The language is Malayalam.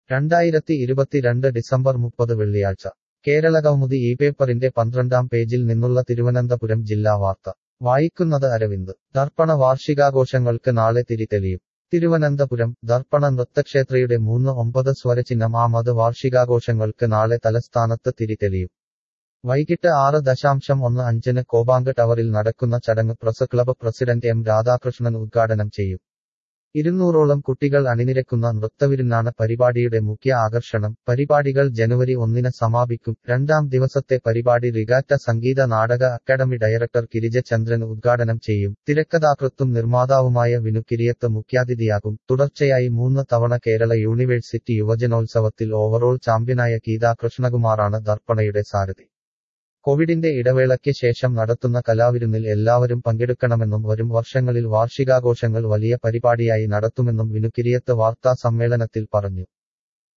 രണ്ടായിരത്തി ഇരുപത്തിരണ്ട് ഡിസംബർ മുപ്പത് വെള്ളിയാഴ്ച കേരളകൗമുദി ഈ പേപ്പറിന്റെ പന്ത്രണ്ടാം പേജിൽ നിന്നുള്ള തിരുവനന്തപുരം ജില്ലാ വാർത്ത വായിക്കുന്നത് അരവിന്ദ് ദർപ്പണ വാർഷികാഘോഷങ്ങൾക്ക് നാളെ തിരിതെളിയും തിരുവനന്തപുരം ദർപ്പണ നൃത്തക്ഷേത്രയുടെ മൂന്ന് ഒമ്പത് സ്വരചിഹ്നം ആമത് വാർഷികാഘോഷങ്ങൾക്ക് നാളെ തലസ്ഥാനത്ത് തിരിതെളിയും വൈകിട്ട് ആറ് ദശാംശം ഒന്ന് അഞ്ചിന് കോബാങ്ക് ടവറിൽ നടക്കുന്ന ചടങ്ങ് press club president M Radhakrishnan ഉദ്ഘാടനം ചെയ്യും ഇരുന്നൂറോളം കുട്ടികൾ അണിനിരക്കുന്ന നൃത്തവിരുന്നാണ് പരിപാടിയുടെ മുഖ്യ ആകർഷണം പരിപാടികൾ ജനുവരി ഒന്നിന് സമാപിക്കും രണ്ടാം ദിവസത്തെ പരിപാടി റിഗാറ്റ സംഗീത നാടക അക്കാദമി ഡയറക്ടർ ഗിരിജ ചന്ദ്രൻ ഉദ്ഘാടനം ചെയ്യും തിരക്കഥാകൃത്തും നിർമ്മാതാവുമായ വിനു കിരിയത്ത് മുഖ്യാതിഥിയാകും തുടർച്ചയായി മൂന്ന് തവണ കേരള യൂണിവേഴ്സിറ്റി യുവജനോത്സവത്തിൽ ഓവറോൾ ചാമ്പ്യനായ ഗീതാ കൃഷ്ണകുമാറാണ് ദർപ്പണയുടെ സാരഥി കോവിഡിന്റെ ഇടവേളയ്ക്ക് ശേഷം നടത്തുന്ന കലാവിരുന്നിൽ എല്ലാവരും പങ്കെടുക്കണമെന്നും വരും വർഷങ്ങളിൽ വാർഷികാഘോഷങ്ങൾ വലിയ പരിപാടിയായി നടത്തുമെന്നും വിനുകിരിയത്ത് വാർത്താ സമ്മേളനത്തിൽ പറഞ്ഞു